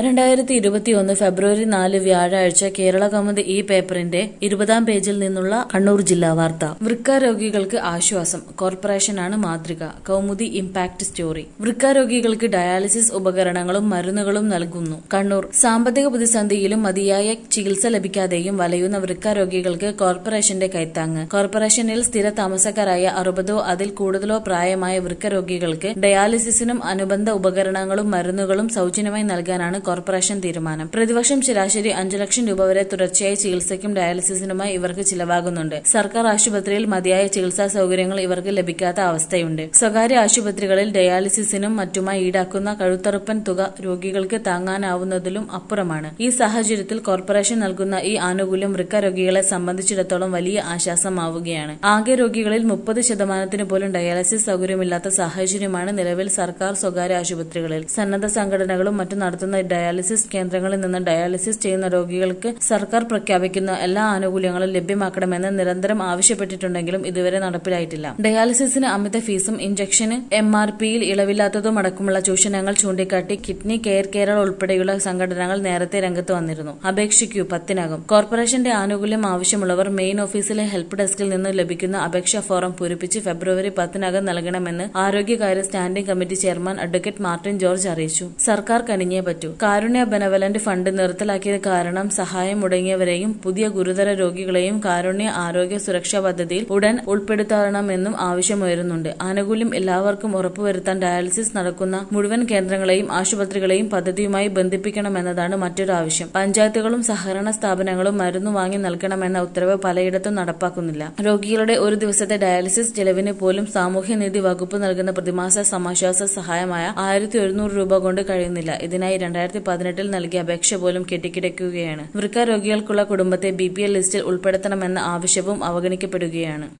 രണ്ടായിരത്തി ഇരുപത്തിയൊന്ന് ഫെബ്രുവരി നാല് വ്യാഴാഴ്ച കേരള കൗമുദി ഈ പേപ്പറിന്റെ ഇരുപതാം പേജിൽ നിന്നുള്ള കണ്ണൂർ ജില്ലാ വാർത്ത വൃക്ക രോഗികൾക്ക് ആശ്വാസം കോർപ്പറേഷനാണ് മാതൃക കൗമുദി ഇംപാക്ട് സ്റ്റോറി വൃക്ക രോഗികൾക്ക് ഡയാലിസിസ് ഉപകരണങ്ങളും മരുന്നുകളും നൽകുന്നു കണ്ണൂർ സാമ്പത്തിക പ്രതിസന്ധിയിലും മതിയായ ചികിത്സ ലഭിക്കാതെയും വലയുന്ന വൃക്ക രോഗികൾക്ക് കോർപ്പറേഷന്റെ കൈത്താങ്ങ് കോർപ്പറേഷനിൽ സ്ഥിര താമസക്കാരായ അറുപതോ അതിൽ കൂടുതലോ പ്രായമായ വൃക്ക രോഗികൾക്ക് ഡയാലിസിസിനും അനുബന്ധ ഉപകരണങ്ങളും മരുന്നുകളും സൗജന്യമായി നൽകാനാണ് കോർപ്പറേഷൻ തീരുമാനം പ്രതിവർഷം ശരാശരി അഞ്ചു ലക്ഷം രൂപ വരെ തുടർച്ചയായി ചികിത്സയ്ക്കും ഡയാലിസിസിനുമായി ഇവർക്ക് ചിലവാകുന്നുണ്ട് സർക്കാർ ആശുപത്രിയിൽ മതിയായ ചികിത്സാ സൗകര്യങ്ങൾ ഇവർക്ക് ലഭിക്കാത്ത അവസ്ഥയുണ്ട് സ്വകാര്യ ആശുപത്രികളിൽ ഡയാലിസിസിനും മറ്റുമായി ഈടാക്കുന്ന കഴുത്തറുപ്പൻ തുക രോഗികൾക്ക് താങ്ങാനാവുന്നതിലും അപ്പുറമാണ് ഈ സാഹചര്യത്തിൽ കോർപ്പറേഷൻ നൽകുന്ന ഈ ആനുകൂല്യം വൃക്ക രോഗികളെ സംബന്ധിച്ചിടത്തോളം വലിയ ആശ്വാസമാവുകയാണ് ആകെ രോഗികളിൽ മുപ്പത് ശതമാനത്തിന് പോലും ഡയാലിസിസ് സൗകര്യമില്ലാത്ത സാഹചര്യമാണ് നിലവിൽ സർക്കാർ സ്വകാര്യ ആശുപത്രികളിൽ സന്നദ്ധ സംഘടനകളും മറ്റും നടത്തുന്ന ഡയാലിസിസ് കേന്ദ്രങ്ങളിൽ നിന്ന് ഡയാലിസിസ് ചെയ്യുന്ന രോഗികൾക്ക് സർക്കാർ പ്രഖ്യാപിക്കുന്ന എല്ലാ ആനുകൂല്യങ്ങളും ലഭ്യമാക്കണമെന്ന് നിരന്തരം ആവശ്യപ്പെട്ടിട്ടുണ്ടെങ്കിലും ഇതുവരെ നടപ്പിലായിട്ടില്ല ഡയാലിസിസിന് അമിത ഫീസും ഇഞ്ചക്ഷന് എം ആർ പിയിൽ ഇളവില്ലാത്തതും അടക്കമുള്ള ചൂഷണങ്ങൾ ചൂണ്ടിക്കാട്ടി കിഡ്നി കെയർ കേരള ഉൾപ്പെടെയുള്ള സംഘടനകൾ നേരത്തെ രംഗത്ത് വന്നിരുന്നു അപേക്ഷിക്കൂ പത്തിനകം കോർപ്പറേഷന്റെ ആനുകൂല്യം ആവശ്യമുള്ളവർ മെയിൻ ഓഫീസിലെ ഹെൽപ്പ് ഡെസ്കിൽ നിന്ന് ലഭിക്കുന്ന അപേക്ഷാ ഫോറം പൂരിപ്പിച്ച് ഫെബ്രുവരി പത്തിനകം നൽകണമെന്ന് ആരോഗ്യകാര്യ standing committee chairman advocate Martin George അറിയിച്ചു സർക്കാർ കനിഞ്ഞേ പറ്റൂ കാരുണ്യ ബെനവലന്റ് ഫണ്ട് നിർത്തലാക്കിയത് കാരണം സഹായം മുടങ്ങിയവരെയും പുതിയ ഗുരുതര രോഗികളെയും കാരുണ്യ ആരോഗ്യ സുരക്ഷാ പദ്ധതിയിൽ ഉടൻ ഉൾപ്പെടുത്തണമെന്നും ആവശ്യമുയരുന്നുണ്ട് ആനുകൂല്യം എല്ലാവർക്കും ഉറപ്പുവരുത്താൻ ഡയാലിസിസ് നടക്കുന്ന മുഴുവൻ കേന്ദ്രങ്ങളെയും ആശുപത്രികളെയും പദ്ധതിയുമായി ബന്ധിപ്പിക്കണമെന്നതാണ് മറ്റൊരു ആവശ്യം പഞ്ചായത്തുകളും സഹകരണ സ്ഥാപനങ്ങളും മരുന്ന് വാങ്ങി നൽകണമെന്ന ഉത്തരവ് പലയിടത്തും നടപ്പാക്കുന്നില്ല രോഗികളുടെ ഒരു ദിവസത്തെ ഡയാലിസിസ് ചെലവിന് പോലും സാമൂഹ്യനീതി വകുപ്പ് നൽകുന്ന പ്രതിമാസ സമാശ്വാസ സഹായമായ ആയിരത്തി ഒരുന്നൂറ് രൂപ കൊണ്ട് കഴിയുന്നില്ല ഇതിനായി രണ്ടായിരത്തി പതിനെട്ടിൽ നൽകിയ അപേക്ഷ പോലും കെട്ടിക്കിടക്കുകയാണ് വൃക്ക രോഗികൾക്കുള്ള കുടുംബത്തെ ബി പി എൽ ലിസ്റ്റിൽ ഉൾപ്പെടുത്തണമെന്ന ആവശ്യവും അവഗണിക്കപ്പെടുകയാണ്